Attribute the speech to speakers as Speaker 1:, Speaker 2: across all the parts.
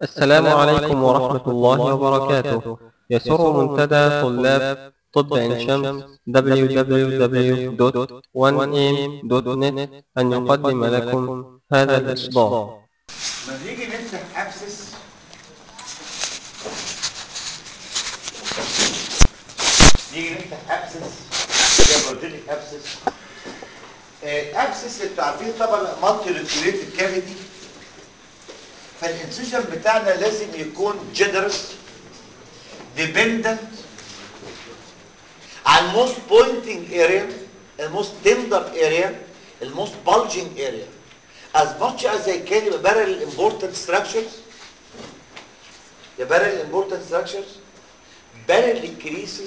Speaker 1: السلام عليكم ورحمة الله وبركاته يسر منتدى طلاب طب عين شمس www.1am.net أن يقدم لكم هذا الإصدار
Speaker 2: ما نيجي نفتح ابسس نيجي نفتح ابسس اللي هي بروجينيك ابسس ابسس اللي عارفين طبعا مالتي ريتيوليتد كافيتي فالانسيجن بتاعنا لازم يكون جنرس ديبندنت على الموست بوينتنج اريا الموست تندر اريا الموست bulging area as much as I can يبقى parallel important structures يبقى parallel important structures parallel increases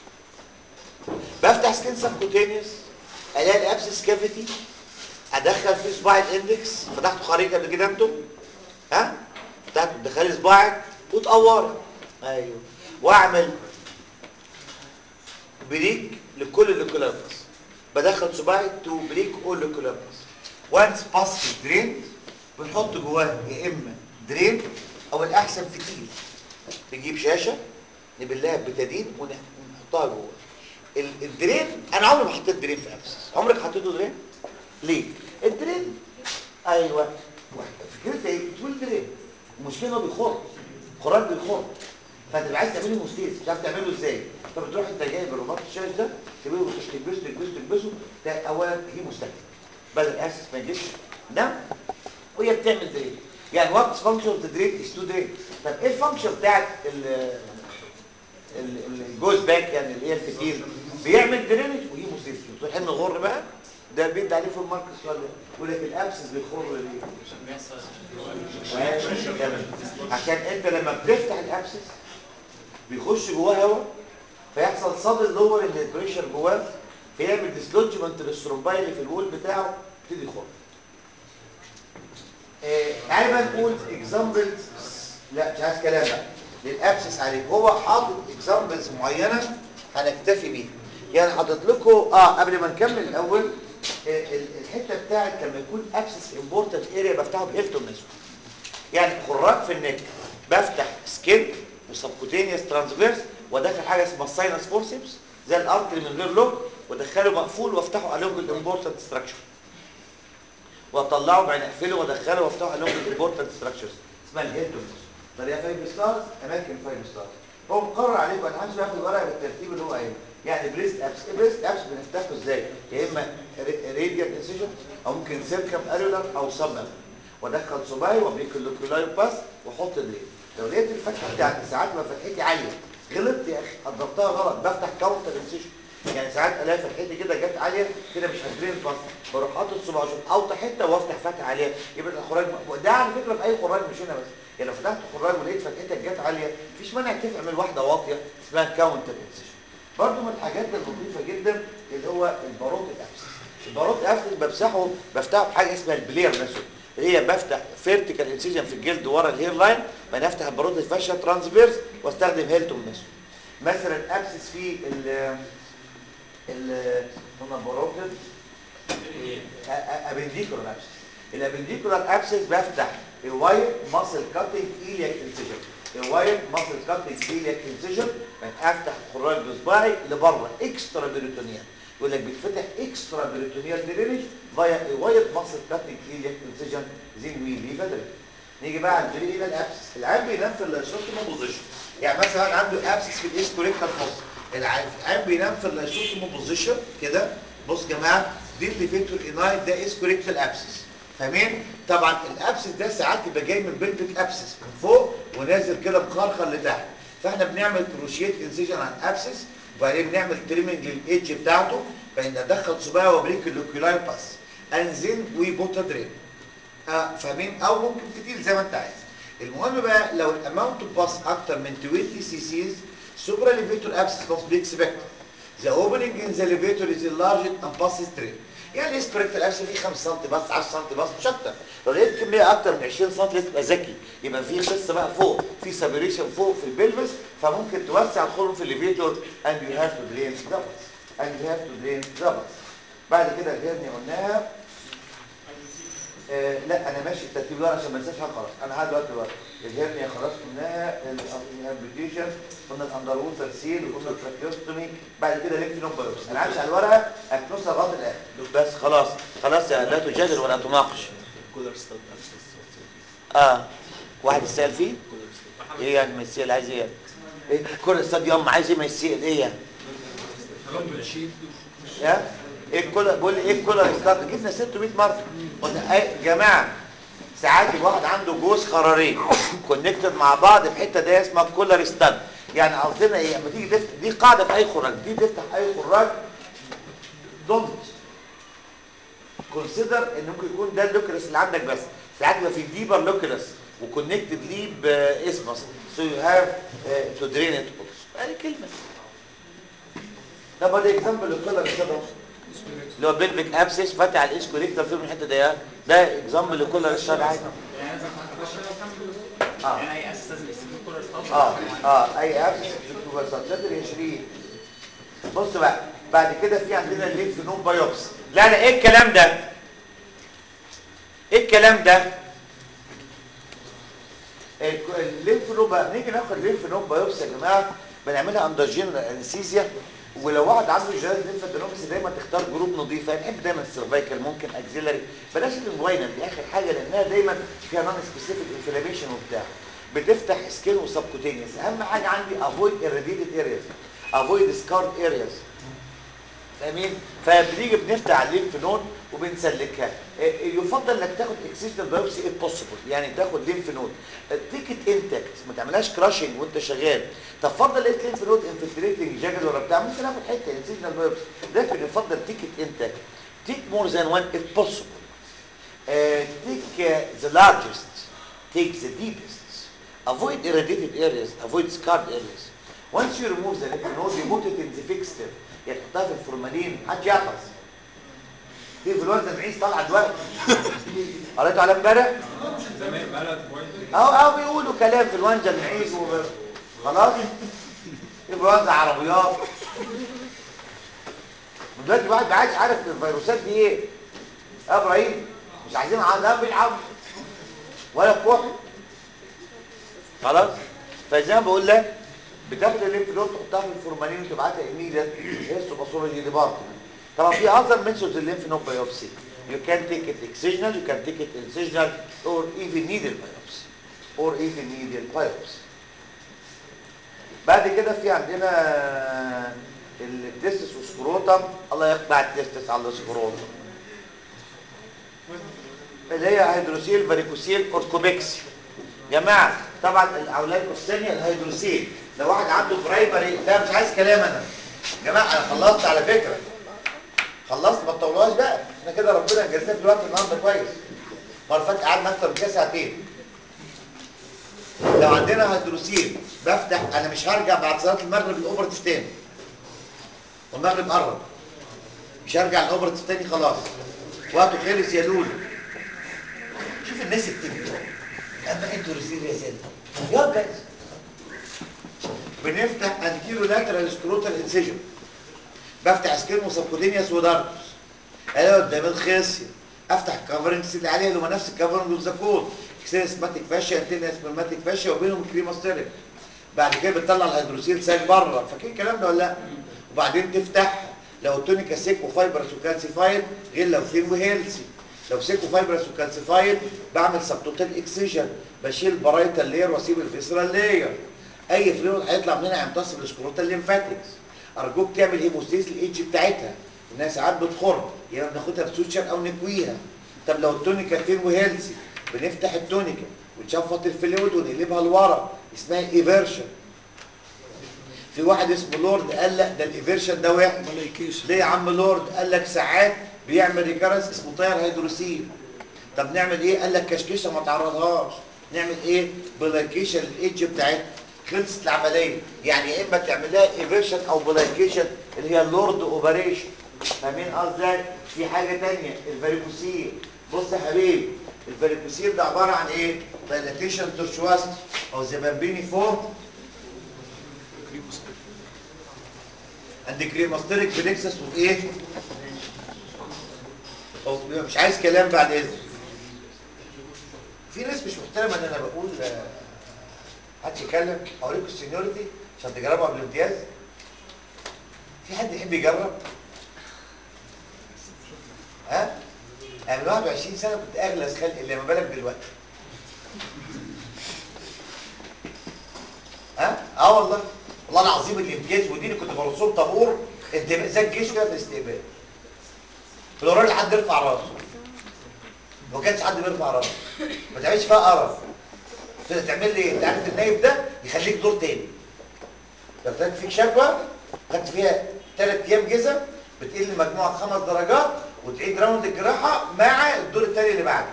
Speaker 2: بفتح سكين سبكوتينيوس الاقي الابسس كافيتي ادخل فيه صباع الاندكس فتحته خارجي قبل كده انتم ها فتحت تدخلي صباعك وتقوري ايوه واعمل بريك لكل الليكولابس بدخل صباعي تو بريك اول الليكولابس وانس باس درين بنحط جواه يا اما درين او الاحسن فتيل نجيب شاشه نبلها بتدين ونحطها جوه ال- الدرين انا عمري ما حطيت درين في ابسس عمرك حطيته درين ليه الدرين ايوه فكرتها ايه بتقول درين المشكله انه بيخر خراج بيخر فانت بقى عايز تعمله مستيز مش عارف تعمله ازاي فبتروح انت جايب الرباط الشاش ده تجيبه تكبسه تكبسه تكبسه ده اولا هي مستهلك بدل اسس ما يجيش نعم وهي بتعمل درين يعني وات فانكشن اوف ذا درين از تو درين طب ايه الفانكشن بتاعت ال- ال- ال- الجوز باك يعني اللي هي الفتيل بيعمل درينج وهي مستيز بتروح ان غر بقى ده بيد عليه في الماركس ولا يقول لك الابسس بيخر ليه عشان انت لما بتفتح الابسس بيخش جواه هواء فيحصل صدى لور ان البريشر جواه فيعمل ديسلوجمنت للثرومباي اللي في الوول بتاعه يبتدي يخر آه، تعالى بقى نقول اكزامبلز لا مش عايز كلام بقى للابسس عليه هو حاطط اكزامبلز معينه هنكتفي بيها يعني حاطط لكم اه قبل ما نكمل الاول آه، ال- الحته بتاعت لما يكون ابسس امبورتنت اريا بفتحه بهيلتون نسو يعني خراج في النك بفتح سكين وسبكوتينيوس ترانسفيرس وادخل حاجه اسمها الساينس فورسيبس زي الارتري من غير لوك وادخله مقفول وافتحه عليهم بالامبورتنت ستراكشر واطلعه بعدين اقفله وادخله وافتحه عليهم بالامبورتنت ستراكشرز اسمها الهيلتون طريقه فايف ستارز اماكن فايف ستارز هو مقرر عليكم انا همشي بقى في الورقه بالترتيب اللي هو قايله يعني بريست ابس بريست ابس بنفتحه ازاي يا اما راديال انسيجن او ممكن سيركم اريولار او سب وادخل صباعي وابريك اللوكيولاي باس واحط درين لو لقيت الفتحه بتاعتي ساعات ما فتحتي عاليه غلطت يا اخي قدرتها غلط بفتح كاونتر انسيجن يعني ساعات الاقي فتحتي كده جت عاليه كده مش هتدرين باس بروح حاطط صباعي عشان اوطى حته وافتح فتحه عاليه يبقى الخراج ده على فكره في اي خراج مش هنا بس يعني لو فتحت خراج ولقيت فتحتك جت عاليه مفيش مانع تعمل واحده واطيه اسمها كاونتر انسيجن برضو من الحاجات اللطيفه جدا اللي هو الباروت الابسس الباروت الابسس بمسحه بفتحه بحاجه اسمها البلير ميثود اللي هي بفتح فيرتيكال انسيجن في الجلد ورا الهير لاين بعدين افتح الباروت الفاشيا ترانسفيرس واستخدم هيلتون ميثود مثلا ابسس في ال ال قلنا باروتد ابنديكولار ابسس الابنديكولار ابسس بفتح الواير ماسل كاتنج ايلياك انسيجن الواير ماسل كاتنج ايلياك انسيجن افتح الخراج بصباعي لبره اكسترا بيريتونيال يقول لك بيتفتح اكسترا بيريتونيال درينج فايا الواير ماسل كاتنج ايلياك انسيجن زين وي ليفا درينج نيجي بقى على الجري الى الابسس العيان بينام في اللايسوتوم بوزيشن يعني مثلا عنده ابسس في الايس كوريكتال فوس العيان بينام في اللايسوتوم بوزيشن كده بص يا جماعه دي اللي فيتور انايت ده ايس كوريكتال ابسس فاهمين طبعا الابسس ده ساعات يبقى جاي من بلفيك ابسس من فوق ونازل كده مخرخر لتحت فاحنا بنعمل كروشيت انسيجن على الابسس وبعدين بنعمل تريمنج للايدج بتاعته بعدين ادخل صباعي وابريك اللوكيولاي باس انزل ويبوتا درين آه فاهمين او ممكن فتيل زي ما انت عايز المهم بقى لو الاماونت اوف باس اكتر من 20 سي سيز سوبرا ليفيتور ابسس must be expected the opening in the elevator is enlarged and passes through يعني الاسبريت الابس فيه 5 سم بس 10 سم بس مش اكتر لو لقيت كميه اكتر من 20 سم لازم تبقى ذكي يبقى في قصه بقى فوق في سابريشن فوق في البلفس فممكن توسع الخرم في الليفيتور and you have to drain the bus and you have to drain the bus بعد كده الهرني قلناها آه لا انا ماشي الترتيب ده عشان ما انساش حاجه خلاص انا قاعد دلوقتي بقى الهرنيا خلاص قلناها الهابيتيشن قلنا الاندر ووتر سيل وقلنا التراكيوستومي بعد كده لينف نوم بايوبسي انا عايش على الورقه اكنسها لغايه الاخر بس خلاص خلاص يا لا تجادل ولا تناقش اه واحد يسال فيه ايه يعني ما يسال عايز ايه ايه كل استاد يوم عايز ايه ما يسال ايه يعني يا ايه الكل بقول لي ايه الكولر ستارت جبنا 600 مره قلنا ايه جماعه ساعات الواحد عنده جوز قرارين كونكتد مع بعض في حته دي اسمها كولر ستارت يعني قصدنا ايه لما تيجي تفتح دي قاعده في اي خراج تيجي تفتح اي خراج دونت كونسيدر ان ممكن يكون ده اللوكرس اللي عندك بس ساعات يبقى في ديبر لوكرس وكونكتد ليه باسمس سو يو هاف تو درين ات ادي كلمه طب ادي اكزامبل للكولر ستارت اللي هو بيلفيك ابسس فاتح على الايس كوليكتور في من الحته دي ده اكزامبل لكل الشهر عادي اه
Speaker 3: يعني اي اساس لازم يستفيد كل الستاف
Speaker 2: اه اه اي ابسس بتبقى صدر يا شريف بص بقى بعد كده في عندنا الليمف نود بايوبسي لا لا ايه الكلام ده ايه الكلام ده الك- الليمف نود بقى نيجي ناخد ليمف نود بايوبسي يا جماعه بنعملها اندرجين انستيزيا ولو واحد عنده جهاز ليمفادينومكس دايما تختار جروب نظيفه نحب دايما السيرفايكال ممكن اكزيلري بلاش الانفاينال دي اخر حاجه لانها دايما فيها نون سبيسيفيك انفلاميشن وبتاع بتفتح سكين وسبكوتينيوس اهم حاجه عندي افويد irradiated ارياز افويد سكارد ارياز فاهمين فبنيجي بنفتح الليمف نود وبنسلكها إيه، يفضل انك تاخد اكسجنال بايوبسي اف بوسيبل يعني تاخد ليمف نود تيكت انتكت ما تعملهاش كراشنج وانت شغال طب فضل لقيت ليمف نود انفلتريتنج جاجل ولا بتاع ممكن اخد حته اكسجنال بايوبسي لكن يفضل تيكت انتكت تيك مور ذان وان اف بوسيبل تيك ذا لارجست تيك ذا deepest avoid irradiated areas avoid scarred areas once you remove the lymph node you put it in the fixture يعني تحطها في الفورمالين محدش يحفظ في انفلونزا معيش طالعه دلوقتي قريتوا على امبارح
Speaker 3: زمان بلد كويس
Speaker 2: اهو اهو بيقولوا كلام في الوانجا المعيز و... خلاص انفلونزا عربيات دلوقتي الواحد ما عادش عارف الفيروسات دي ايه يا ابراهيم مش عايزين ع- لا بيلعبوا ولا كحل خلاص فزي ما بقول لك بتاخد الليمف نود تحطها في الفورمالين وتبعتها ايميديت هيستوباثولوجي ديبارتمنت طبعا في اذر ميثودز الليمف نود بايوبسي you can take it excisional you can take it incisional or even needle biopsy or even needle biopsy بعد كده في عندنا التستس والسكروتم الله يقطع التستس على السكروتم اللي هي هيدروسيل فاريكوسيل اوركوبيكسي جماعه طبعا الاولاد الثانيه الهيدروسيل لو واحد عنده برايمري لا مش عايز كلام انا جماعه انا خلصت على فكره خلصت ما تطولوهاش بقى احنا كده ربنا يجازينا في الوقت النهارده كويس المره اللي فاتت قعدنا اكتر من كده ساعتين لو عندنا هيدروسيل بفتح انا مش هرجع بعد صلاه المغرب الاوبرتيف تاني والمغرب قرب مش هرجع الاوبرتيف تاني خلاص وقته خلص يا لولو شوف الناس بتكتب اما انتوا رسيل يا سيدي يا جايز بنفتح انتيرو لاترال سكروتال انسيجن بفتح سكين وسبكوتينيوس ودارتوس الاقي قدام الخصيه افتح الكفرنجز اللي عليها اللي هو نفس الكفرنج والزاكون سيستماتيك فاشيا انتينا سبرماتيك فاشيا وبينهم كريماستيريك بعد كده بتطلع الهيدروسيل ساك بره فاكرين الكلام ده ولا لا وبعدين تفتح لو التونيكا سيك وفايبرس وكالسيفايد غير لو ثين وهيلسي لو سيك وفايبرس وكالسيفايد بعمل سبتوتال اكسجن بشيل برايتال لير واسيب الفيسرال لير اي فلويد هيطلع منها يمتص بالسكروتال ليمفاتكس ارجوك تعمل هيموستيز الايدج بتاعتها الناس ساعات بتخر يا اما بناخدها بسوتشر او نكويها طب لو التونيكا ثين وهيلسي بنفتح التونيكا ونشفط الفلويد ونقلبها لورا اسمها ايفيرشن في واحد اسمه لورد قال لك ده الايفيرشن ده وحش ليه يا عم لورد قال لك ساعات بيعمل ريكارنس اسمه طير هيدروسيل طب نعمل ايه قال لك كشكشه ما تعرضهاش نعمل ايه بلايكيشن الايدج بتاعتها خلصت العمليه يعني يا اما تعمل لها ايفيرشن او بلايكيشن اللي هي اللورد اوبريشن فاهمين قصدي في حاجه ثانيه الفاريكوسيل بص يا حبيبي الفاريكوسيل ده عباره عن ايه دايلاتيشن تورشواستي او زبامبيني فورم عند كريماستريك بليكسس وايه أو مش عايز كلام بعد اذنك في ناس مش محترمه ان انا بقول آه، محدش يتكلم اوريكم السينيورتي عشان تجربوا قبل الامتياز في حد يحب يجرب ها انا من 21 سنه كنت اغلس خلق اللي ما بالك دلوقتي ها اه والله والله العظيم الامتياز ودي اللي كنت برسوم طابور انتباه زي الجيش كده في الاستقبال في الوراء حد يرفع راسه ما كانش حد بيرفع راسه ما تعملش فيها قرف تقدر تعمل لي ايه انت عارف النايب ده يخليك دور تاني لو كانت فيك شكوى خدت فيها ثلاث ايام جزم بتقل المجموعه خمس درجات وتعيد راوند الجراحه مع الدور الثاني اللي بعده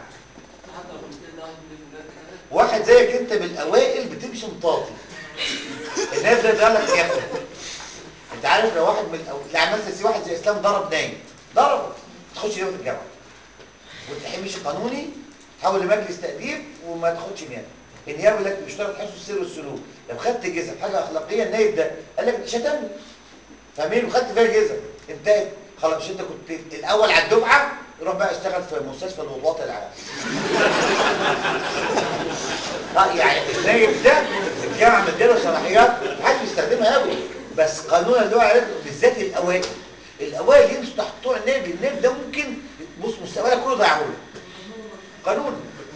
Speaker 2: واحد زيك انت من الاوائل بتمشي مطاطي الناس ده قال لك يا ابني انت عارف لو واحد من الاول لا مثلا سي واحد زي اسلام ضرب نايم ضربه تخش يوم في الجامعه والتحقيق مش قانوني تحول لمجلس تأديب وما تاخدش نيابه النيابه لك بيشترط حفظ السر والسلوك لو خدت جزء حاجه اخلاقيه النايب ده قال لك انت شتمني فاهمين وخدت فيها جزء انتهت خلاص مش انت كنت الاول على الدفعه روح بقى اشتغل في مستشفى الوضوات العام اه يعني النايب ده الجامعه مديله صلاحيات محدش بيستخدمها قوي بس قانون اللي هو عارف بالذات الاوائل الاوائل يمشوا تحت بتوع النائب النائب ده ممكن بص مستقبلك كله ضيعه له قانون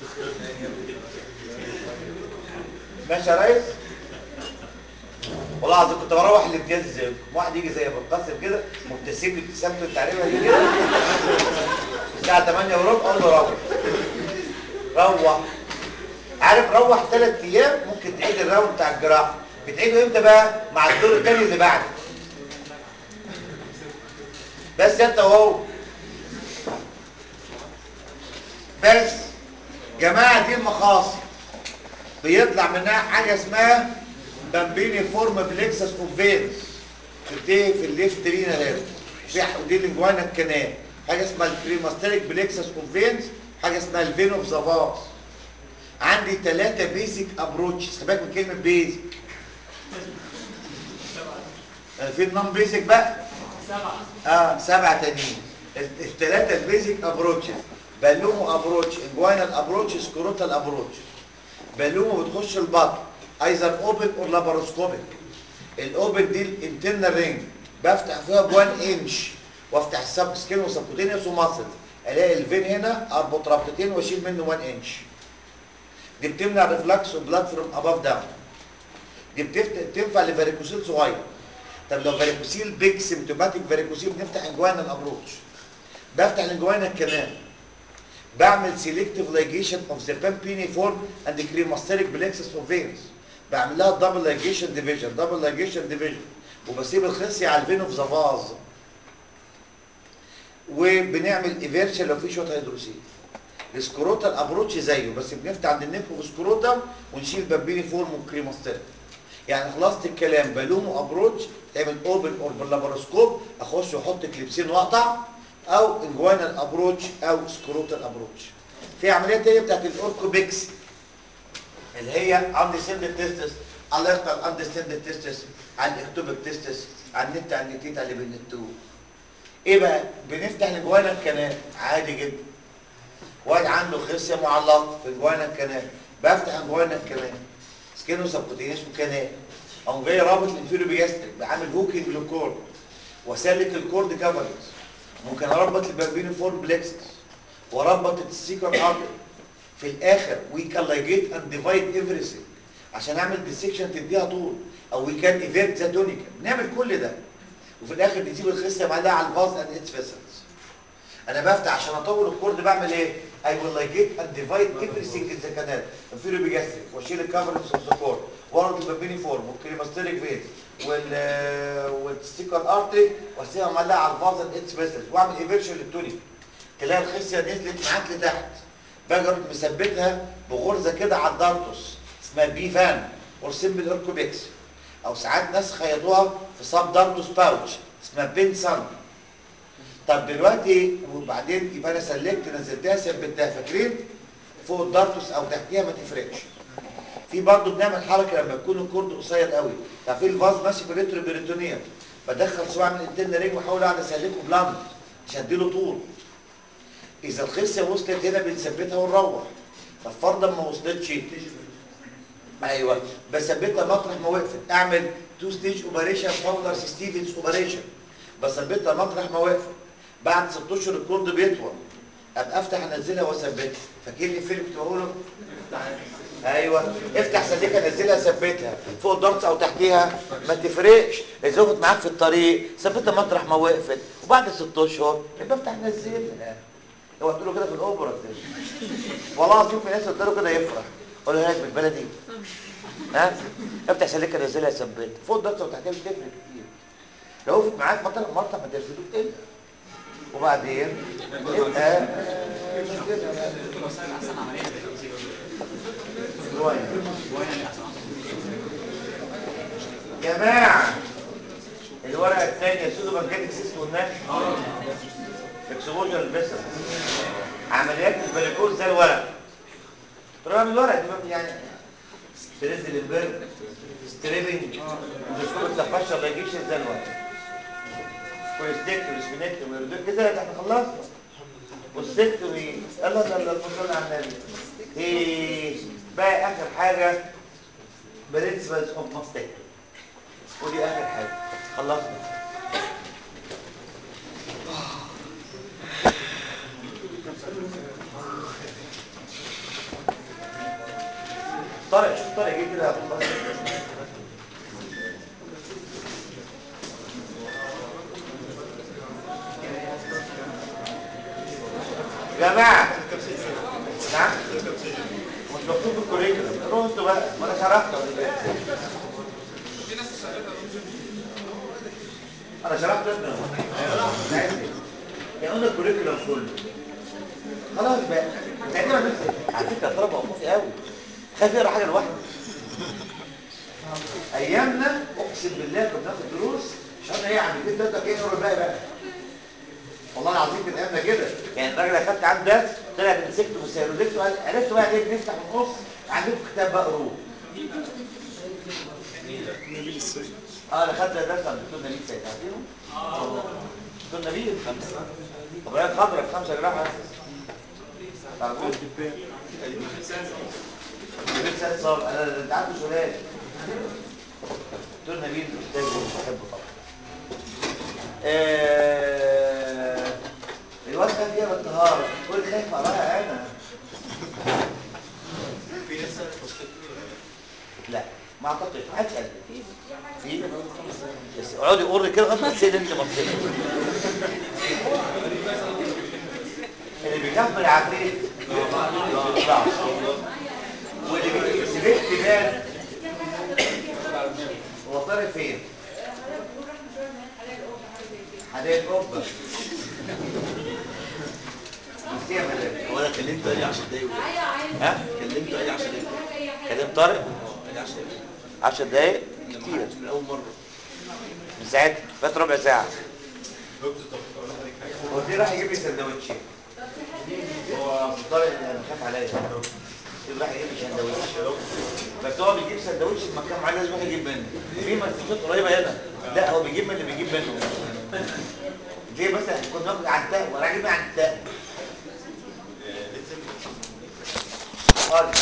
Speaker 2: ماشي يا ريس والله العظيم كنت بروح الامتياز واحد يجي زي ابو القاسم كده مبتسم لي ابتسامته انت عارفها دي كده الساعه 8 وربع اقول له روح روح عارف روح ثلاث ايام ممكن تعيد الراوند بتاع الجراحه بتعيده امتى بقى مع الدور الثاني اللي بعده بس انت وهو بس جماعه دي المخاصم بيطلع منها حاجه اسمها بامبيني فورم بليكسس اوف فينز تنتهي في الليفت رينا هنا في دي الانجوانا الكنال حاجه اسمها البريماستريك بليكسس اوف فينز حاجه اسمها الفين اوف ذا فاس عندي ثلاثه بيزك ابروتش خلي من كلمه بيزك في النون بيزك بقى
Speaker 3: سبعة
Speaker 2: اه سبعه تانيين الثلاثه البيزك ابروتشز بالومو ابروتش انجوينال ابروتش سكروتال ابروتش بالومو بتخش البطن ايزر اوبن اور لاباروسكوبيك الاوبن دي الانترنال رينج بفتح فيها ب 1 انش وافتح السب سكين وسبكوتينيوس وماسل الاقي الفين هنا اربط ربطتين واشيل منه 1 انش دي بتمنع ريفلكس وبلاد فروم اباف داون دي بتفتح تنفع لفاريكوسيل صغير طب لو فاريكوسيل بيج سيمتوماتيك فاريكوسيل بنفتح انجوانا ابروتش بفتح الانجوانا الكنال بعمل سيلكتيف لايجيشن اوف ذا بامبيني فورم اند كريماستريك بلكسس اوف فينز بعمل لها دبل لايجيشن ديفيجن دبل لايجيشن ديفيجن وبسيب الخصيه على الفين اوف ذا فاز وبنعمل ايفيرشن لو في شويه هيدروسيل السكروتال ابروتش زيه بس بنفتح عند النفخ سكروتال ونشيل بامبيني فورم وكريماستريك يعني خلاصه الكلام بلومه ابروتش تعمل اوبن اور باللابروسكوب اخش واحط كليبسين واقطع او انجوينال ابروتش او سكروتال ابروتش في عمليه تانيه بتاعت الاوركوبيكس اللي هي اندسندد تيستس الله يختار اندسندد تيستس على الاكتوبيك تيستس على النت على النتيت اللي بالنتو ايه بقى بنفتح الجوانا الكنال عادي جدا واحد عنده خصيه معلقه في الجوانا الكنال بفتح الجوانا الكنال سكينو سبكوتينيس وكنال اقوم جاي رابط الانفيريو بيجاستريك بعمل هوكينج للكورد واسلك الكورد كفرنس ممكن اربط البامبينو فورم بلكسس واربط السيكر ارتري في الاخر وي كان لايجيت اند ديفايد ايفريثينج عشان اعمل ديسكشن تديها طول او وي كان ايفيرت ذا تونيكا بنعمل كل ده وفي الاخر نسيب الخصيه معلقه على الفاز اند اتس فيسلز انا بفتح عشان اطول الكورد بعمل ايه اي ويل لايجيت اند ديفايد ايفريثينج ان ذا كانال انفيريو بيجاستريك واشيل الكفرنس اوف ذا كورد واربط البامبيني فورم والكريماستريك فيز وال والستيكر ارتري واسيبها معلقه على الفاز اند اتس فيسلز واعمل ايفيرشن للتونيك تلاقي الخصيه نزلت معاك لتحت باجي اروح مثبتها بغرزه كده على الدارتوس اسمها بي فان اور سمبل اوركوبيكس او ساعات ناس خيطوها في سب دارتوس باوتش اسمها بين سان طب دلوقتي وبعدين يبقى انا سلكت نزلتها ثبتها فاكرين فوق الدارتوس او تحتيها ما تفرقش في برضه بنعمل حركه لما يكون الكورد قصير قوي عارفين الفاز ماشي في الريترو بيريتونيا بدخل صباع من الانترنال رينج واحاول اقعد اسلكه بلاند عشان اديله طول اذا الخصيه وصلت هنا بنثبتها ونروح طب فرضا ما وصلتش ايوه بثبتها مطرح ما وقفت اعمل تو ستيج اوبريشن فاولر ستيفنز اوبريشن بثبتها مطرح ما وقفت بعد ست اشهر الكورد بيطول ابقى افتح انزلها واثبتها فاكرني الفيلم كنت بقوله ايوه افتح سلك انزلها ثبتها فوق الضغط او تحتيها ما تفرقش اذا وقفت معاك في الطريق ثبتها مطرح ما وقفت وبعد ست اشهر يبقى افتح نزلها اوعى تقول له كده في الاوبرا كده والله العظيم في ناس قلت له كده يفرح قول له هات بالبلدي ها افتح سلك انزلها ثبتها فوق الضغط او تحتيها مش تفرق كتير لو وقفت معاك مطرح مطرح ما ترفدوك الا وبعدين يبقى جماعة الورقة الثانية سودو بانكاتيك سيست والناش اكسبوجر البسر عمليات البليكوز زي الورق رغم الورق دي يعني تنزل البرد ستريبنج اندوسكوب التفشر لايجيشن زي الورق كويستكتومي سبينكتومي رودوك كده ده احنا خلصنا والسكتومي الله الله الله صل على النبي ايه بقى اخر حاجه برنسبلز اوف ماستكتومي ودي اخر حاجه خلصنا طارق شوف طارق جه كده جماعة نعم مش مكتوب في الكوريكولم روحوا انتوا بقى ما انا شرحت قبل كده انا شرحت ابني يعني قلنا الكوريكولم كله خلاص بقى تقريبا نفس على فكره الطلبه وقوفي قوي خايف يقرا حاجه لوحده ايامنا اقسم بالله كنا بناخد دروس مش عارف ايه عند البيت ده ايه يقرا الباقي بقى والله العظيم كان ايامنا كده يعني الراجل اخدت عنده درس طلع مسكته وسيرودكته قال عرفت بقى ليه بنفتح ونقص عندكم كتاب بقى قروه اه انا خدت درس عند الدكتور نبيل سيد عارفينه؟ اه دكتور نبيل خمسه طب هي خضرا خمسه جراحه تعرفوه؟ نبيل سيد صار انا انت عارفه سؤال دكتور نبيل استاذ بحبه طبعا آه، الواد كان فيها بالطهارة كل خايف اقراها انا
Speaker 3: في لسه
Speaker 2: لا ما اعتقدش ما حدش قال لي. في بس اقعدي قري كده لغايه ما تشيل انت مصيبه اللي بيخاف من العفريت ما بيطلعش واللي بيكسبت بال هو طارق فين؟ حدائق قبه بس هي ملاك
Speaker 4: هو انا كلمته قال لي 10 دقايق وقف.
Speaker 2: ها؟
Speaker 4: كلمته قال لي 10 دقايق وقف.
Speaker 2: كلم طارق
Speaker 4: قال لي 10 دقايق
Speaker 2: 10 دقايق
Speaker 4: لما
Speaker 2: كتير
Speaker 4: حكيت من اول مره
Speaker 2: من ساعتها فات ربع ساعة
Speaker 3: دكتور طب اقول لحضرتك حاجه
Speaker 2: هو دي راح يجيب لي سندوتشين هو طارق اللي خاف عليا دي راح يجيب لي سندوتش بس هو بيجيب سندوتش في مكان معين لازم واحد يجيب منه في مسافات قريبة هنا لا هو بيجيب من اللي بيجيب منه ليه مثلا كنا بناكل عن التاء وانا عاجبني عن التاء اه اه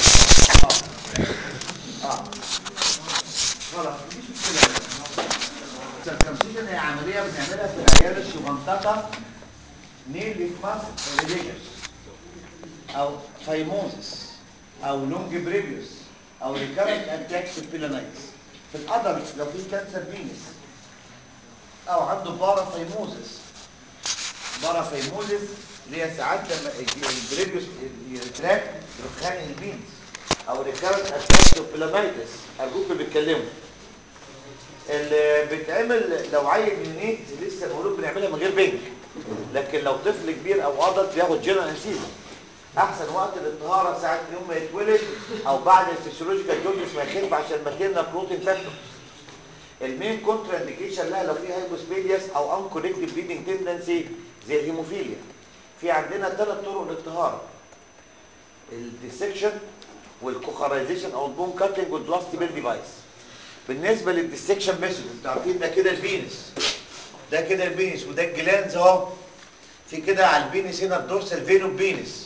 Speaker 2: اه خلاص مفيش مشكلة السيركمسيجن هي عملية بنعملها في العيال الشمنطقة نيل في مصر ريليجيوس أو فايموزس أو لونج بريفيوس أو ريكارنت أتاك في البيلانايتس في الأدلت لو في كانسر فينس أو عنده بارا فايموزس بارا فايموزس اللي هي ساعات لما البريفيوس يتراك يروح خانق البينز أو ريكارنت أتاك في البيلانايتس أرجوكم بيتكلموا اللي بيتعمل لو عيل نيونيت لسه مولود بنعملها من غير بنج لكن لو طفل كبير او عضل بياخد جنرال انسيزا احسن وقت للطهاره ساعه يوم ما يتولد او بعد الفسيولوجيكال جوندس ما يخف عشان ماتيرنا بروتين فاكتور المين كونترا انديكيشن لها لو في هايبوسبيدياس او ان كونكتد بليدنج تندنسي زي الهيموفيليا في عندنا ثلاث طرق للطهاره الديسكشن والكوخرايزيشن او البون كاتنج والبلاستيبل ديفايس بالنسبه للديسكشن ميثود انتوا عارفين ده كده البينس ده كده البينس وده الجلانز اهو في كده على البينس هنا الدورسال فينو بينس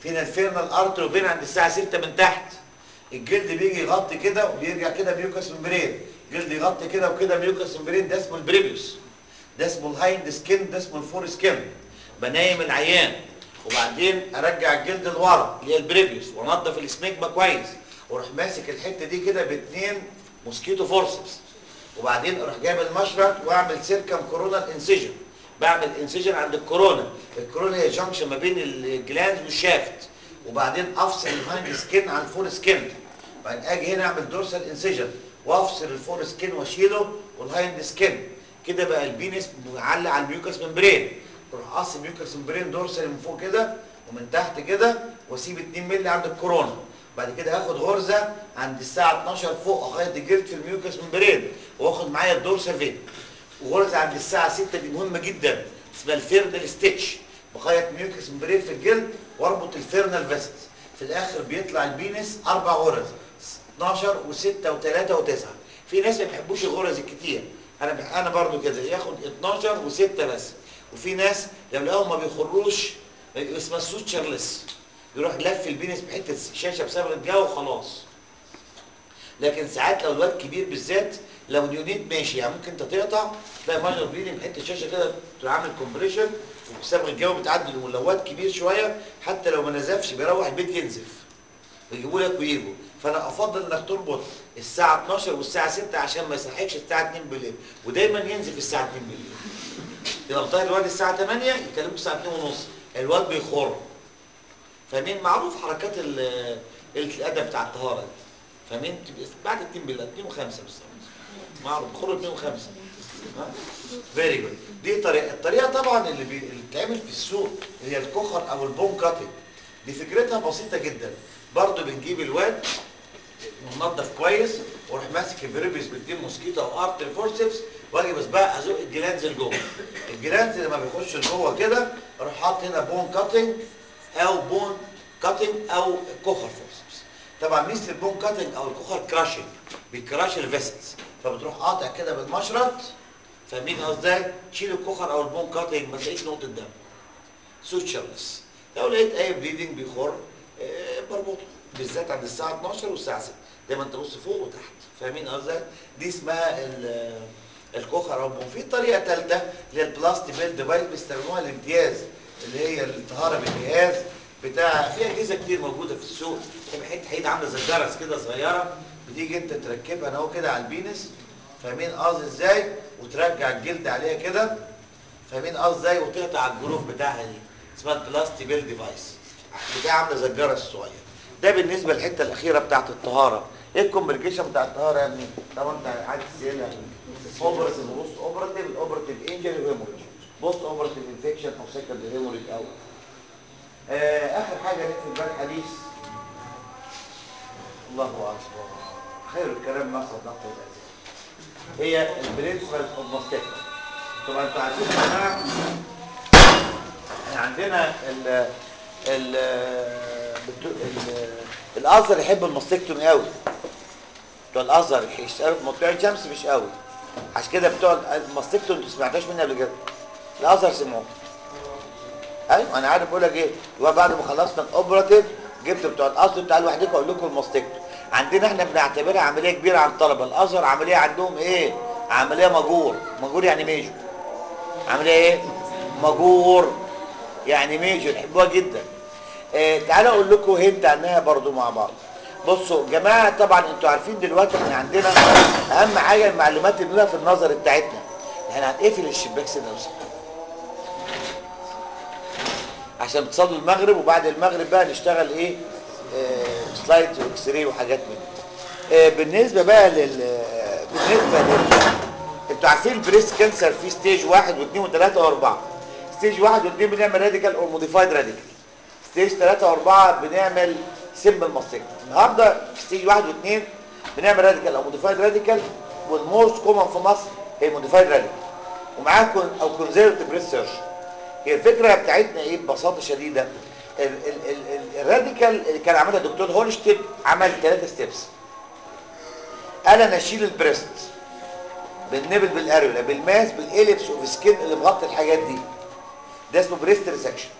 Speaker 2: فينا الفيرنال ارتر وبين عند الساعه 6 من تحت الجلد بيجي يغطي كده وبيرجع كده ميوكس ممبرين الجلد يغطي كده وكده ميوكس ممبرين ده اسمه البريبيوس ده اسمه الهايند سكين ده اسمه الفور سكين بنايم العيان وبعدين ارجع الجلد لورا اللي هي البريبيوس وانضف السميجما كويس واروح ماسك الحته دي كده باثنين موسكيتو فورسبس وبعدين اروح جايب المشرط واعمل سيركم كورونال انسيجن بعمل انسيجن عند الكورونا الكورونا هي جنكشن ما بين الجلاند والشافت وبعدين افصل الهايند سكين عن الفور سكين بعدين اجي هنا اعمل دورسال انسيجن وافصل الفور سكين واشيله والهايند سكين كده بقى البينس معلق على الميوكس ممبرين اروح قاص الميوكس ممبرين دورسال من فوق كده ومن تحت كده واسيب 2 مللي عند الكورونا بعد كده هاخد غرزه عند الساعه 12 فوق اخيط الجلد في الميوكس ممبرين واخد معايا الدورسال فين وغرزه عند الساعه 6 دي مهمه جدا اسمها الفيرنال ستيتش بخيط ميوكس ممبرين في الجلد واربط الفيرنال فيست في الاخر بيطلع البينس اربع غرز 12 و6 و3 و9 في ناس ما بيحبوش الغرز الكتير انا بح... انا برضو كده ياخد 12 و6 بس وفي ناس لو لقاهم ما بيخروش اسمها سوتشرلس يروح لف البينس بحته شاشه بسبب الجو وخلاص لكن ساعات لو الواد كبير بالذات لو اليونيت ماشي يعني ممكن انت تقطع تلاقي ماجر بليدنج بحته شاشه كده تروح عامل كومبريشن وبسبب الجو بتعدي ولو واد كبير شويه حتى لو ما نزفش بيروح البيت ينزف ويجيبوا لك ويجوا فانا افضل انك تربط الساعه 12 والساعه 6 عشان ما يصحكش الساعه 2 بالليل ودايما ينزف الساعه 2 بالليل لو طاير الواد الساعه 8 يكلموك الساعه 2 ونص الواد بيخر فاهمين معروف حركات قله الادب بتاع الطهاره دي فاهمين بعد 2 بالليل 2 و5 بس معروف خر 2 و5 فيري جود دي طريقه الطريقه طبعا اللي, بي... اللي بتتعمل في السوق اللي هي الكوخر او البون كاتنج دي فكرتها بسيطه جدا برضو بنجيب الواد منضف كويس واروح ماسك البريبس بدين موسكيتو او ارتر فورسبس واجي بس بقى ازق الجلانز لجوه الجلانز لما بيخش لجوه كده اروح حاطط هنا بون كاتنج او بون كاتنج او كوخر فورسبس طبعا ميزه البون كاتنج او الكوخر كراشنج بيكراش الفيسلز فبتروح قاطع كده بالمشرط فاهمين قصدي تشيل الكوخر او البون كاتنج ما تلاقيش نقطه دم سوتشرلس لو لقيت اي بليدنج بيخر آه بربطه بالذات عند الساعه 12 والساعه 6 دايما تبص فوق وتحت فاهمين قصدي دي اسمها الكوخر او البون في طريقه ثالثه اللي هي البلاستي بيل ديفايس بيستخدموها الامتياز اللي هي الطهاره بالجهاز بتاع في اجهزه كتير موجوده في السوق تبقى حته حيد عامله زي الجرس كده صغيره بتيجي انت تركبها اهو كده على البينس فاهمين قصدي ازاي وترجع الجلد عليها كده فاهمين قصدي ازاي وتقطع الجروف بتاعها دي اسمها البلاستي بيل ديفايس بتاع عامله زي الجرس الصغير ده بالنسبه للحته الاخيره بتاعه الطهاره ايه الكومبليكيشن بتاع الطهاره يا ابني طبعا انت عايز تسالها اوبرتيف وبوست اوبرتيف الاوبرتيف انجري وهيموريج بوست اوبرتيف انفكشن او سكند هيموريج او آه اخر حاجه نقفل بقى الحديث الله اكبر خير الكلام ما صدقت الاساس هي البرنسبل اوف ماستيك طبعا انتوا عارفين يا جماعه احنا عندنا ال ال الازهر يحب الماستكتومي قوي بتوع الازهر يشتغلوا في منطقه الشمس مش قوي عشان كده بتوع الماستكتومي ما سمعتهاش مني قبل كده الازهر سمعوه ايوه انا عارف اقول لك ايه هو بعد ما خلصنا الاوبراتيف جبت بتوع الازهر تعالوا لوحدكم اقول لكم الماستكتومي عندنا احنا بنعتبرها عمليه كبيره عن الطلبه الازهر عمليه عندهم ايه عمليه مجور مجور يعني ميجور عمليه ايه مجور يعني ميجور يحبوها جدا آه تعالوا اقول لكم هنت عنها برضو مع بعض بصوا جماعه طبعا انتوا عارفين دلوقتي احنا عندنا اهم حاجه المعلومات اللي في النظر بتاعتنا احنا هنقفل الشباك سنه وسنه عشان تصلوا المغرب وبعد المغرب بقى نشتغل ايه آه سلايد واكس راي وحاجات من آه بالنسبه بقى لل بالنسبه لل انتوا عارفين البريست كانسر في ستيج واحد واثنين وثلاثه واربعه ستيج واحد واثنين بنعمل راديكال او موديفايد راديكال ستيج ثلاثه واربعه بنعمل سيمبل ماستيك النهارده في ستيج واحد واثنين بنعمل راديكال او موديفايد راديكال والموست كومن في مصر هي موديفايد راديكال ومعاها او كونزرفتيف بريست سيرجري هي الفكره بتاعتنا ايه ببساطه شديده الراديكال اللي كان عملها الدكتور هولشتيب عمل ثلاثه ستيبس قال انا اشيل البريست بالنبل بالاريولا بالماس بالاليبس اوف سكين اللي مغطي الحاجات دي ده اسمه بريست ريسكشن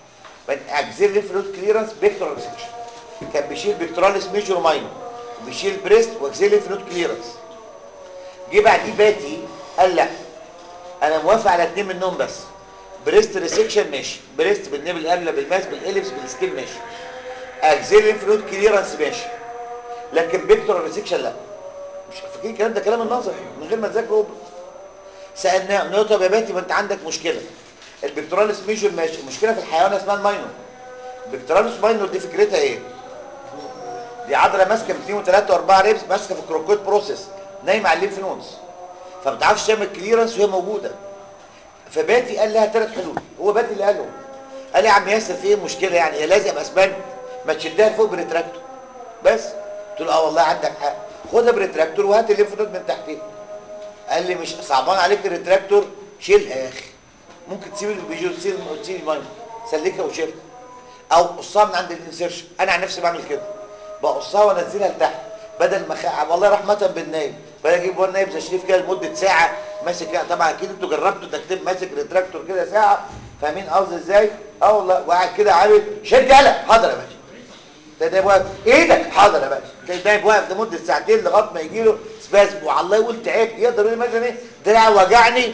Speaker 2: اكزيل ليف نود كليرنس بيكتورال ريسكشن كان بيشيل بيكتوراليس ميجور ماينور وبيشيل بريست واكزيل ليف نود كليرنس جه بعديه باتي قال لا انا موافق على اتنين منهم بس بريست ريسكشن ماشي بريست بالنبل القبله بالماس بالاليبس بالسكين ماشي اكزيل ليف نود كليرنس ماشي لكن بيكتورال ريسكشن لا مش فاكرين الكلام ده كلام النظري من غير ما تذاكروا سالناه قلنا له طب يا باتي ما انت عندك مشكله البكتوراليس ميجور ماشي المشكله في الحيوان اسمها الماينور البكتوراليس ماينور دي فكرتها ايه دي عضله ماسكه في 2 و3 و4 ريبس ماسكه في الكروكويد بروسيس نايمه على الليمف نودز فما بتعرفش تعمل كليرنس وهي موجوده فباتي قال لها ثلاث حلول هو باتي اللي قالهم قال لي يا عم ياسر في ايه مشكله يعني هي لازم اسمنت ما تشدها فوق بريتراكتور بس قلت له اه والله عندك حق خدها بريتراكتور وهات الليمف نود من تحتها قال لي مش صعبان عليك الريتراكتور شيلها يا اخي ممكن تسيب البيجو تسيب تسيب الماينر سلكها وشيلها او قصها من عند الانسيرشن انا عن نفسي بعمل كده بقصها وانزلها لتحت بدل ما خ... والله رحمه بالنايب بدل اجيب وان نايب زي شريف كده لمده ساعه ماسك كده طبعا اكيد انتوا جربتوا انك تبقى ماسك ريتراكتور كده ساعه فاهمين قصدي ازاي اه والله وقاعد كده عامل شد يلا حاضر يا باشا تلاقي نايب واقف ايدك حاضر يا باشا تلاقي نايب واقف لمده ساعتين لغايه ما يجي له سبازم وعلى الله يقول تعبت يقدر يقول مثلا ايه دراع وجعني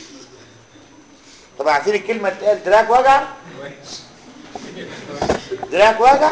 Speaker 2: طب عارفين الكلمه اللي اتقال دراعك وجع دراعك وجع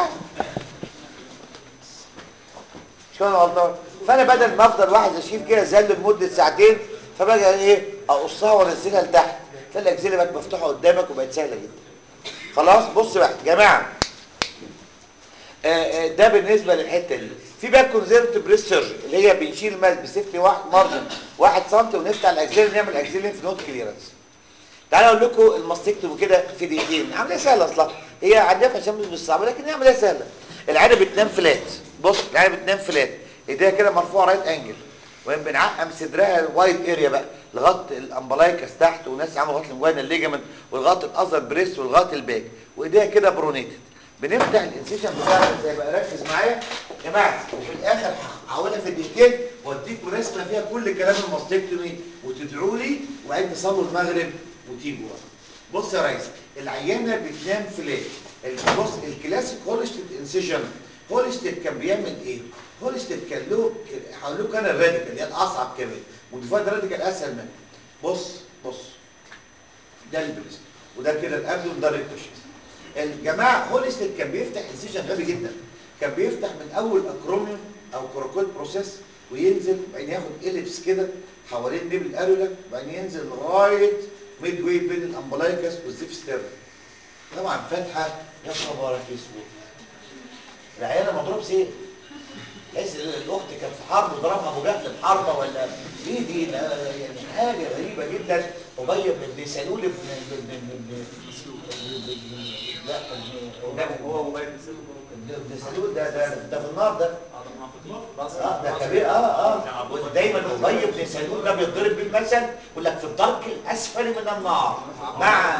Speaker 2: شو انا غلطان فانا بدل ما افضل واحد اشيل كده زل لمده ساعتين فبقى ايه اقصها وانزلها لتحت تلاقي الاجزله بقت مفتوحه قدامك وبقت سهله جدا خلاص بص بقى يا جماعه آه، آه، ده بالنسبه للحته دي في بقى كونزرت بريس سيرجري اللي هي بنشيل الماس بسيفتي واحد مارجن 1 سم ونفتح الاجزله نعمل اكزيلين في نوت كليرنس تعالوا اقول لكم الماستكتوم كده في دقيقتين عمليه سهله اصلا هي عندها عشان مش بالصعبه لكن هي عمليه سهله العينه بتنام فلات بص العينه بتنام فلات ايديها كده مرفوعه رايت انجل وين بنعقم صدرها وايد اريا بقى لغايه الامبلايكس تحت وناس عامله لغايه المجوانه الليجمنت ولغايه الاذر بريس ولغايه الباك وايديها كده برونيتد بنفتح الانسيشن بتاعنا ازاي بقى ركز معايا يا جماعه وفي الاخر هحاولها في دقيقتين واديكم رسمه فيها كل كلام الماستكتومي وتدعوا لي وعيد تصلوا المغرب وتيجوا بقى. بص يا ريس العيانه بتنام فلات بص الكلاسيك هولستيد انسيشن هولستيد كان بيعمل ايه هولستيد كان له هقول لكم انا الراديكال هي الاصعب كمان وديفايد راديكال اسهل منه بص بص ده البريست وده كده الابدون ده الريكتوشن الجماعه هولستيد كان بيفتح انسيشن غبي جدا كان بيفتح من اول اكروميوم او كوروكويد بروسيس وينزل وبعدين ياخد اليبس كده حوالين نيب الاريولا وبعدين ينزل لغايه ميد واي بين الامبلايكس والزيف ستيرن طبعا فاتحه يا خبرك اسود العيانه مضروب سيف تحس ان الاخت كانت في حرب وضربها ابو جهل بحربه ولا ايه دي لا يعني حاجه غريبه جدا ابي بن سلول ابن ابن ابن لا ابن-
Speaker 3: هو موبايل
Speaker 2: ابن سلول ده ده ده في النار ده اه ده كبير اه اه ودايما ابي بن سلول ده بيتضرب بيه المثل يقول لك في الدرك الاسفل من النار مع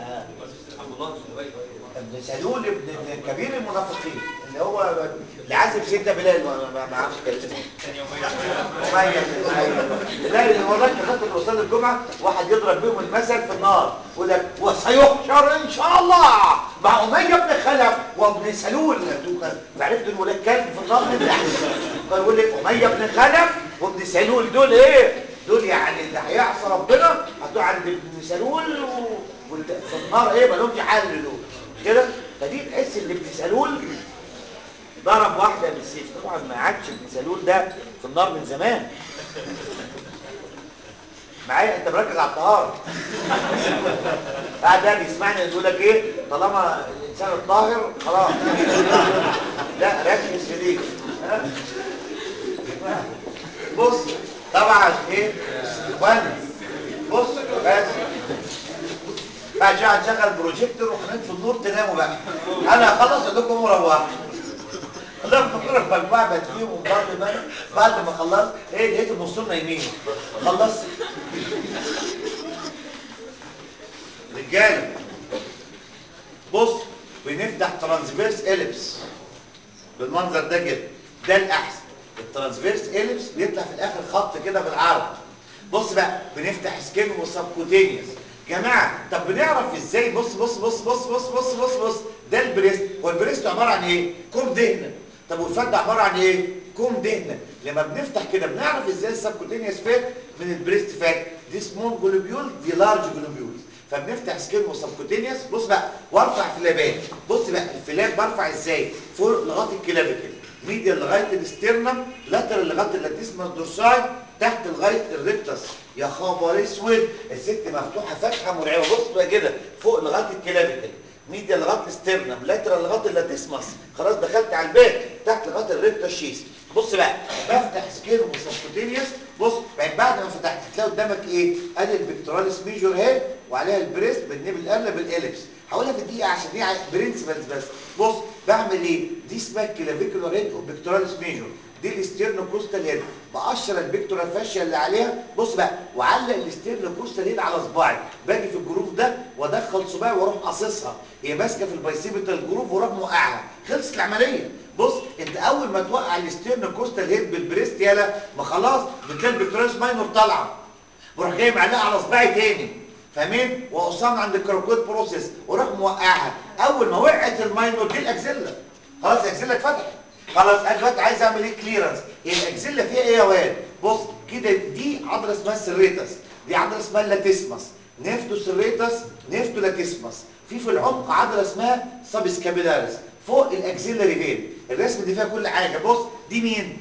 Speaker 2: ابن سلول ابن ابن كبير المنافقين اللي هو اللي عازم سيدنا بلال ما- ما ما اعرفش كان اسمه أمية بن- أيوة. لا والله كان فاكر وصل الجمعه واحد يضرب بيهم المثل في النار يقول لك وسيحشر ان شاء الله مع اميه بن خلف وابن سلول عرفت ان ولاد كلب في النار من تحت قال يقول لك اميه بن خلف وابن سلول دول ايه دول يعني اللي هيعصى ربنا هتقع عند ابن سلول و... وال- في النار ايه مالهمش حل دول مش كده فدي تحس ان ابن سلول ضرب واحده بالسيف طبعا ما عادش ابن سلول ده في النار من زمان معايا انت مركز على الطهاره بعد ده بيسمعني يقول لك ايه طالما الانسان الطاهر خلاص لا ركز في دي ها؟ بص طبعا ايه وانا بص بس بعد شويه هنشغل بروجيكتور وهنطفي النور تناموا بقى انا هخلص اقول لكم مروح الله فكرة في مجموعة بتجيهم ومضل بقى بعد ما خلصت ايه لقيت النصين نايمين خلصت رجاله بص بنفتح ترانسفيرس اليبس بالمنظر ده كده ده الاحسن الترانسفيرس اليبس بيطلع في الاخر خط كده بالعرض بص بقى بنفتح سكين وسبكوتينيوس جماعه طب بنعرف ازاي بص بص بص بص بص بص بص بص ده البريست هو البريست عباره عن ايه كوم دهنه طب والفت عباره عن ايه كوم دهنه لما بنفتح كده بنعرف ازاي السبكوتينيوس فات من البريست فات دي سمول جلوبيول دي لارج جلوبيولز فبنفتح سكين وسبكوتينيوس بص بقى وارفع فلابات بص بقى الفلاب برفع ازاي فوق لغايه الكلافيكل ميديا لغايه الاسترنم لاترال لغايه اللاتيسمس دورساي تحت لغايه الريكتس يا خبر اسود الست مفتوحه فتحه مرعبه بص بقى كده فوق لغايه الكلافيكل ميديا لغايه الاسترنم لاترال لغايه اللاتيسمس خلاص دخلت على الباك تحت لغايه الريكتس شيس بص بقى بفتح سكين وسبكوتينيوس بص بعد بعد ما فتحت هتلاقي قدامك ايه ادي البكتوراليس ميجور هيد وعليها البريست بالنبل القلب بالاليبس هقولها في دقيقه عشان دي برنسبلز بس بص بعمل ايه دي اسمها كلافيكولار هيد وبكتوراليس ميجور دي الاستيرنوكوستال هيد بقشر البكتورال فاشيا اللي عليها بص بقى وعلق الاستيرنوكوستال هيد على صباعي باجي في الجروف ده وادخل صباعي واروح قاصصها هي ماسكه في البايسيبيتال جروف واروح موقعها خلصت العمليه بص انت اول ما توقع الاستيرنوكوستال هيد بالبريست يالا ما خلاص بتلاقي البكتوراليس ماينور طالعه بروح جاي معلقها على صباعي تاني فاهمين واقصام عند الكروكود بروسيس وراح موقعها اول ما وقعت الماينور دي الاكزيلا خلاص الاكزيلا اتفتحت خلاص انا دلوقتي عايز اعمل ايه كليرنس الاكزيلا فيها ايه يا واد بص كده دي عضله اسمها السريتس دي عضله اسمها اللاتيسمس نفتو سريتس نفتو لاتيسمس في في العمق عضله اسمها سابسكابيلاريس فوق الاكزيلاري فين الرسم دي فيها كل حاجه بص دي مين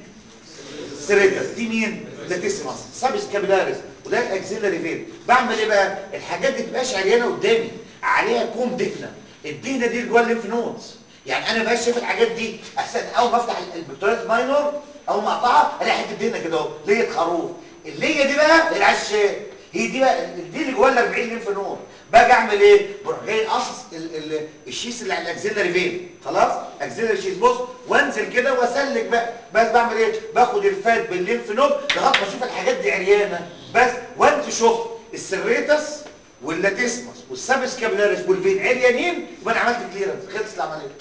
Speaker 2: سيريتس دي مين لاتيسمس سابس كابيلاريس وده الاكسيلاري فين بعمل ايه بقى الحاجات دي تبقاش عريانه قدامي عليها كوم دهنه الدهنه دي جوه الليمف نودز يعني انا بقاش شايف الحاجات دي احسن اول ما افتح البكتوريات ماينور اول ما اقطعها الاقي حته دهنه كده اهو ليه خروف الليه دي بقى العشاء هي دي بقى دي اللي جوه ال 40 ليمف نود باجي اعمل ايه بروح جاي قاصص الشيس اللي على الاكسيلاري فين خلاص اكسيلاري شيس بص وانزل كده واسلك بقى بس بعمل ايه باخد الفات بالليمف نود لغايه ما اشوف الحاجات دي عريانه بس وانت شفت السريتس واللاتيسمس والسابس كابيلاريس والفين عريانين يبقى انا عملت كليرنس خلصت العمليه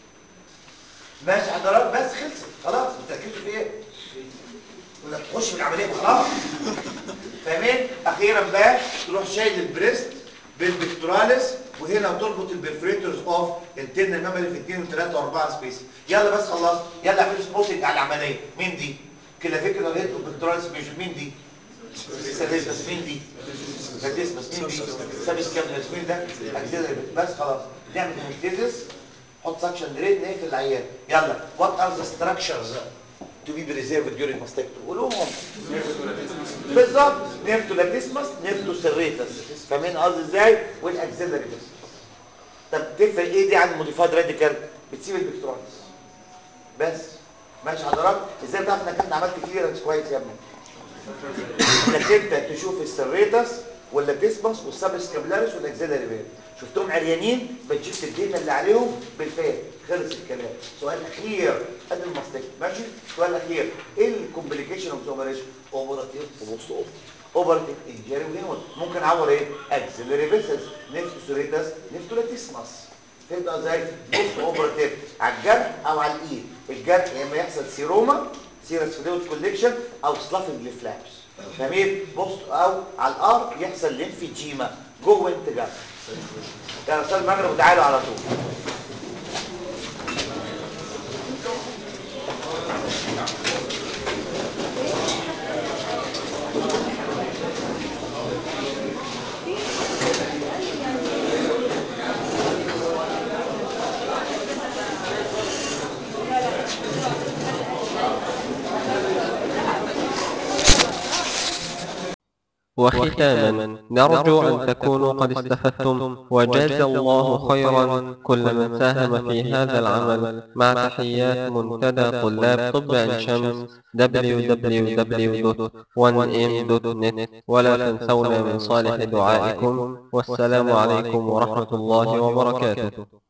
Speaker 2: ماشي حضرتك بس خلصت خلاص بتركزوا في ايه ولا تخش في العمليه خلاص فاهمين اخيرا بقى تروح شايل البريست بالبكتوراليس وهنا وتربط البرفريتورز اوف انترنال ميموري في 2 و3 و4 سبيس يلا بس خلص يلا اعملوا سبوتنج على العمليه مين دي كلافيكولار هيد وبكتوراليس ميجر مين دي سيرفيس مين دي فاتيسمس مين دي سابس كابلس مين ده اكسيلري بس خلاص نعمل هيمستيزس حط سكشن دريد نقفل العيان يلا وات ار ذا ستراكشرز to be preserved during mastectomy قولوهم بالظبط نيفتو لاتيسمس نيفتو سيريتس فاهمين قصدي ازاي والاكسيلري بس طب تفرق ايه دي عن الموديفايد راديكال بتسيب البكتوراليس بس ماشي حضرتك ازاي تعرف انك انت عملت كليرنس كويس يا ابني انك انت تشوف السيريتس واللاتيسمس والسابس كابلاريس والاكسيلري فين شفتهم عريانين بتشوف الدهنه اللي عليهم بالفات خلص الكلام سؤال اخير قد المستك ماشي سؤال اخير ايه الكومبليكيشن اوف اوبريشن اوبراتيف وبوست اوب اوبراتيف انجري وهيموت ممكن اعور ايه اكسيلري فيسز نيفتوسوريتس نيفتولاتيسمس فهمت ازاي بوست اوبراتيف على الجرح او على الايد الجرح يا اما يحصل سيروما سيرس فلويد كوليكشن او سلافنج فلابس فاهمين بوست او على الارض يحصل ليمفيجيما جوه انت جرح يا استاذ المغرب وتعالوا على طول
Speaker 1: وختاما نرجو أن تكونوا قد استفدتم وجاز الله خيرا كل من ساهم في هذا العمل مع تحيات منتدى طلاب طب عين شمس www.1m.net ولا تنسونا من صالح دعائكم والسلام عليكم ورحمة الله وبركاته